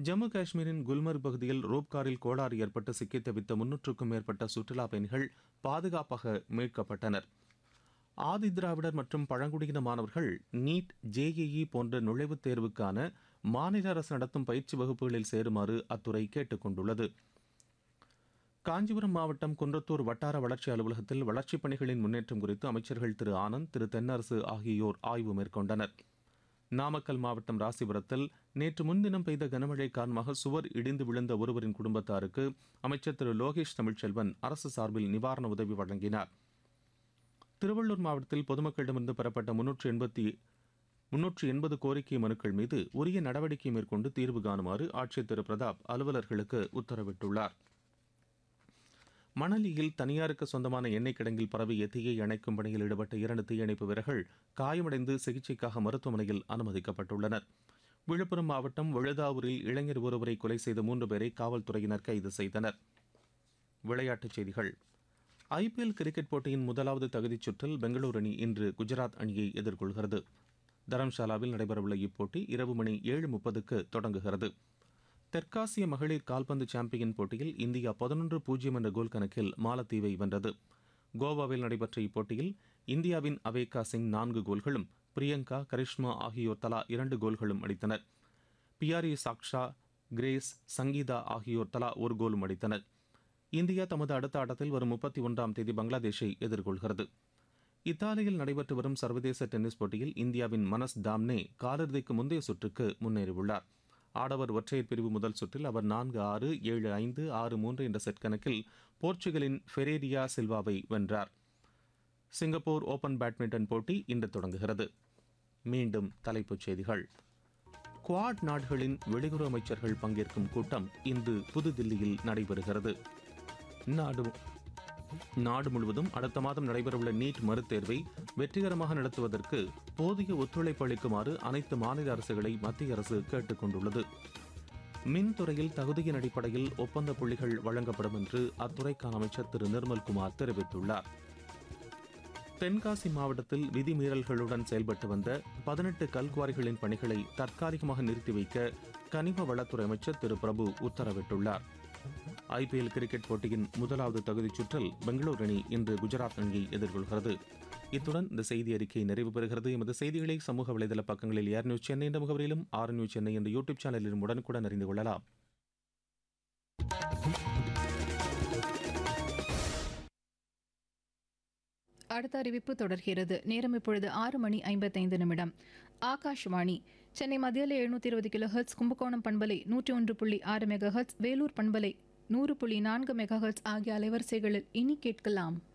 ஜம்மு காஷ்மீரின் குல்மர்க் பகுதியில் ரோப்காரில் கோளாறு ஏற்பட்டு சிக்கித் தவித்த முன்னூற்றுக்கும் மேற்பட்ட சுற்றுலா பயணிகள் பாதுகாப்பாக மீட்கப்பட்டனர் ஆதி திராவிடர் மற்றும் பழங்குடியின மாணவர்கள் நீட் ஜேஇஇ போன்ற நுழைவுத் தேர்வுக்கான மாநில அரசு நடத்தும் பயிற்சி வகுப்புகளில் சேருமாறு அத்துறை கேட்டுக் கொண்டுள்ளது காஞ்சிபுரம் மாவட்டம் குன்றத்தூர் வட்டார வளர்ச்சி அலுவலகத்தில் வளர்ச்சிப் பணிகளின் முன்னேற்றம் குறித்து அமைச்சர்கள் திரு ஆனந்த் திரு தென்னரசு ஆகியோர் ஆய்வு மேற்கொண்டனர் நாமக்கல் மாவட்டம் ராசிபுரத்தில் நேற்று முன்தினம் பெய்த கனமழை காரணமாக சுவர் இடிந்து விழுந்த ஒருவரின் குடும்பத்தாருக்கு அமைச்சர் திரு லோகேஷ் தமிழ்ச்செல்வன் அரசு சார்பில் நிவாரண உதவி வழங்கினார் திருவள்ளூர் மாவட்டத்தில் பொதுமக்களிடமிருந்து பெறப்பட்ட முன்னூற்று எண்பத்தி முன்னூற்று எண்பது கோரிக்கை மனுக்கள் மீது உரிய நடவடிக்கை மேற்கொண்டு தீர்வு காணுமாறு ஆட்சியர் திரு பிரதாப் அலுவலர்களுக்கு உத்தரவிட்டுள்ளார் மணலியில் தனியாருக்கு சொந்தமான எண்ணெய் கிடங்கில் பரவிய தீயை அணைக்கும் பணியில் ஈடுபட்ட இரண்டு தீயணைப்பு வீரர்கள் காயமடைந்து சிகிச்சைக்காக மருத்துவமனையில் அனுமதிக்கப்பட்டுள்ளனர் விழுப்புரம் மாவட்டம் விழுதாவூரில் இளைஞர் ஒருவரை கொலை செய்த மூன்று பேரை காவல்துறையினர் கைது செய்தனர் விளையாட்டுச் செய்திகள் ஐபிஎல் கிரிக்கெட் போட்டியின் முதலாவது தகுதிச் சுற்றில் பெங்களூரு அணி இன்று குஜராத் அணியை எதிர்கொள்கிறது தரம்சாலாவில் நடைபெறவுள்ள இப்போட்டி இரவு மணி ஏழு முப்பதுக்கு தொடங்குகிறது தெற்காசிய மகளிர் கால்பந்து சாம்பியன் போட்டியில் இந்தியா பதினொன்று பூஜ்ஜியம் என்ற கோல் கணக்கில் மாலத்தீவை வென்றது கோவாவில் நடைபெற்ற இப்போட்டியில் இந்தியாவின் அவேகா சிங் நான்கு கோல்களும் பிரியங்கா கரிஷ்மா ஆகியோர் தலா இரண்டு கோல்களும் அடித்தனர் பியாரி சாக்ஷா கிரேஸ் சங்கீதா ஆகியோர் தலா ஒரு கோலும் அடித்தனர் இந்தியா தமது அடுத்த ஆட்டத்தில் வரும் முப்பத்தி ஒன்றாம் தேதி பங்களாதேஷை எதிர்கொள்கிறது இத்தாலியில் நடைபெற்று வரும் சர்வதேச டென்னிஸ் போட்டியில் இந்தியாவின் மனஸ் தாம்னே காலிறுதிக்கு முந்தைய சுற்றுக்கு முன்னேறியுள்ளார் ஆடவர் ஒற்றையர் பிரிவு முதல் சுற்றில் அவர் நான்கு ஆறு ஏழு ஐந்து ஆறு மூன்று என்ற செட் கணக்கில் போர்ச்சுகலின் ஃபெரேரியா சில்வாவை வென்றார் சிங்கப்பூர் ஓபன் பேட்மிண்டன் போட்டி இன்று தொடங்குகிறது மீண்டும் தலைப்புச் செய்திகள் குவாட் நாடுகளின் வெளியுறவு அமைச்சர்கள் பங்கேற்கும் கூட்டம் இன்று புதுதில்லியில் நடைபெறுகிறது நாடு நாடு முழுவதும் அடுத்த மாதம் நடைபெறவுள்ள நீட் மறுதேர்வை வெற்றிகரமாக நடத்துவதற்கு போதிய ஒத்துழைப்பு அளிக்குமாறு அனைத்து மாநில அரசுகளை மத்திய அரசு கேட்டுக் கொண்டுள்ளது மின்துறையில் தகுதியின் அடிப்படையில் ஒப்பந்த புள்ளிகள் வழங்கப்படும் என்று அத்துறைக்கான அமைச்சர் திரு நிர்மல்குமார் தெரிவித்துள்ளார் தென்காசி மாவட்டத்தில் விதிமீறல்களுடன் செயல்பட்டு வந்த பதினெட்டு கல்குவாரிகளின் பணிகளை தற்காலிகமாக நிறுத்தி வைக்க கனிம வளத்துறை அமைச்சர் திரு பிரபு உத்தரவிட்டுள்ளார் ஐபிஎல் கிரிக்கெட் போட்டியின் முதலாவது தகுதிச் சுற்றில் பெங்களூரு அணி இன்று குஜராத் அணியை எதிர்கொள்கிறது இத்துடன் இந்த செய்தி அறிக்கை நிறைவு பெறுகிறது எமது செய்திகளை சமூக வலைதள பக்கங்களில் ஏர் நியூஸ் சென்னை என்ற முகவரியிலும் ஆர் நியூஸ் சென்னை என்ற யூடியூப் சேனலிலும் உடனுக்குடன் அறிந்து கொள்ளலாம் அடுத்த அறிவிப்பு தொடர்கிறது நேரம் இப்பொழுது ஆறு மணி ஐம்பத்தைந்து நிமிடம் ஆகாஷ்வாணி சென்னை மத்தியில் எழுநூத்தி இருபது கிலோ ஹெர்ட்ஸ் கும்பகோணம் பண்பலை நூற்றி ஒன்று புள்ளி ஆறு மெகா ஹெர்ட்ஸ் வேலூர் பண்பலை நூறு புள்ளி நான்கு மெகா ஹெர்ட்ஸ் ஆகிய அலைவரிசைகளில் இனி கேட்கலாம்